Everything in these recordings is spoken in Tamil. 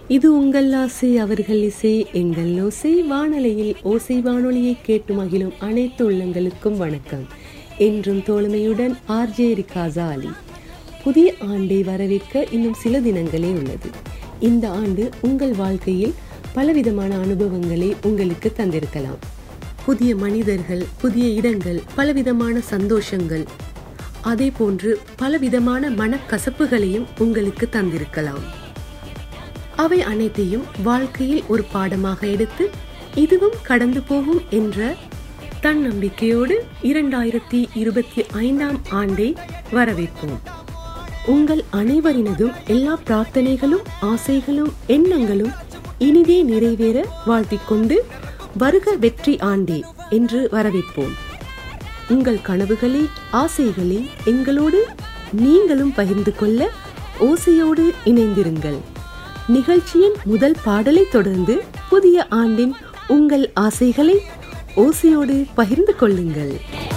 இது உங்கள் ஆசை அவர்கள் இசை எங்கள் ஓசை வானொலியில் ஓசை வானொலியை கேட்டு மகிழும் அனைத்து உள்ளங்களுக்கும் வணக்கம் என்றும் தோழமையுடன் ஆர்ஜே ரிகாசா அலி புதிய ஆண்டை வரவேற்க இன்னும் சில தினங்களே உள்ளது இந்த ஆண்டு உங்கள் வாழ்க்கையில் பலவிதமான அனுபவங்களை உங்களுக்கு தந்திருக்கலாம் புதிய மனிதர்கள் புதிய இடங்கள் பலவிதமான சந்தோஷங்கள் அதே போன்று பலவிதமான மனக்கசப்புகளையும் உங்களுக்கு தந்திருக்கலாம் அவை அனைத்தையும் வாழ்க்கையில் ஒரு பாடமாக எடுத்து இதுவும் கடந்து போகும் என்ற தன்னம்பிக்கையோடு இரண்டாயிரத்தி இருபத்தி ஐந்தாம் ஆண்டை வரவேற்போம் உங்கள் அனைவரினதும் எல்லா பிரார்த்தனைகளும் ஆசைகளும் எண்ணங்களும் இனிதே நிறைவேற வாழ்த்திக் கொண்டு வருக வெற்றி ஆண்டே என்று வரவேற்போம் உங்கள் கனவுகளை ஆசைகளை எங்களோடு நீங்களும் பகிர்ந்து கொள்ள ஓசையோடு இணைந்திருங்கள் நிகழ்ச்சியின் முதல் பாடலை தொடர்ந்து புதிய ஆண்டின் உங்கள் ஆசைகளை ஓசையோடு பகிர்ந்து கொள்ளுங்கள்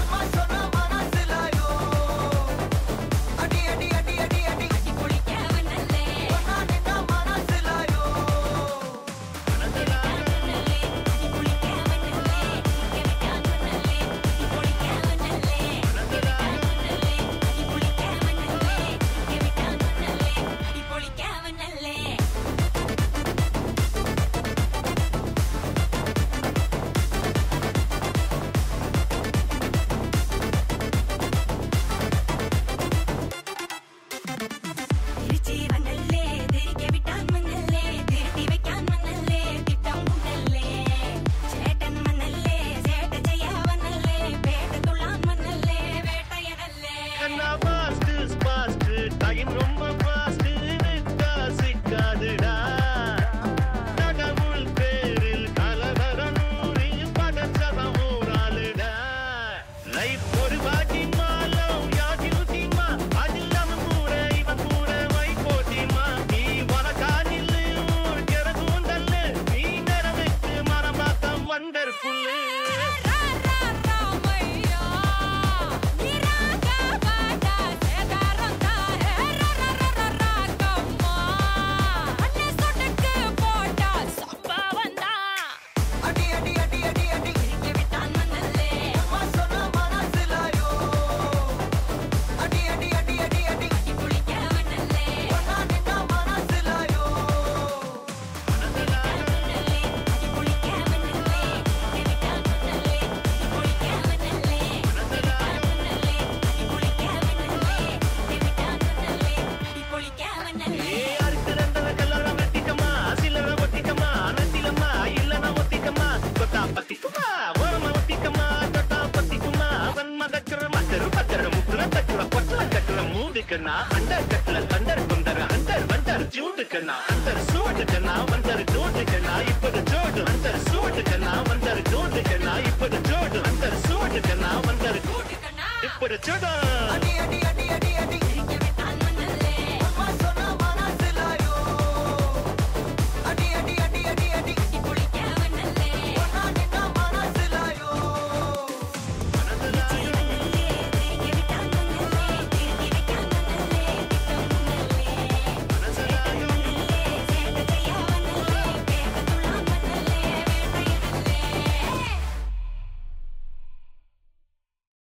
கண்ணா அண்டர் கட்டல தண்டர் குந்தர் அண்டர் வண்டர் ஜூண்டு கண்ணா அண்டர் சூடு கண்ணா வந்தர் ஜூண்டு கண்ணா இப்பது ஜோடு அண்டர் சூடு கண்ணா வந்தர் ஜூண்டு கண்ணா இப்பது ஜோடு அண்டர் சூடு கண்ணா வந்தர் இப்பது ஜோடு அடி அடி அடி அடி